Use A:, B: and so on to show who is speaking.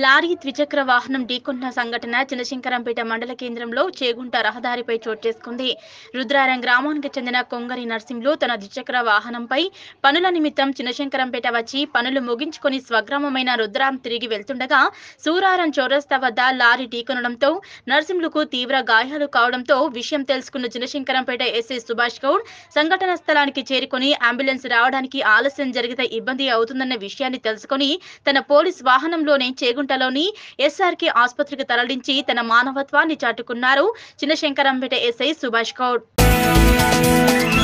A: lorry ద్విచక్ర వాహనం ఢీకొన్న సంఘటన చినశంకరంపేట మండల కేంద్రంలో చేగుంట రహదారిపై చోటు చేసుకుంది రుద్రారం గ్రామానికి చెందిన కొంగరి నర్సింహులు తన ద్విచక్ర వాహనంపై పనుల నిమిత్తం చినశంకరంపేట వచ్చి పనులు ముగించుకొని స్వగ్రామమైన రుద్రారం తిరిగి వెళ్తుండగా సూరారం చౌరస్తా వద్ద లారీ ఢీకొనడంతో నర్సింహులకు తీవ్ర గాయాలు కావడంతో విషయం తెలుసుకున్న చినశంకరంపేట ఎస్ఐ సుభాష్ గౌడ్ సంఘటన స్థలానికి చేరుకొని అంబులెన్స్ రావడానికి ఆలస్యం జరిగితే ఇబ్బంది అవుతుందన్న విషయాన్ని తెలుసుకొని తన పోలీస్ వాహనంలోనే చేగుంటలోని ఎస్ఆర్కే ఆసుపత్రికి తరలించి తన మానవత్వాన్ని చాటుకున్నారు చిన్నశంకరంపేట ఎస్ఐ సుభాష్ గౌడ్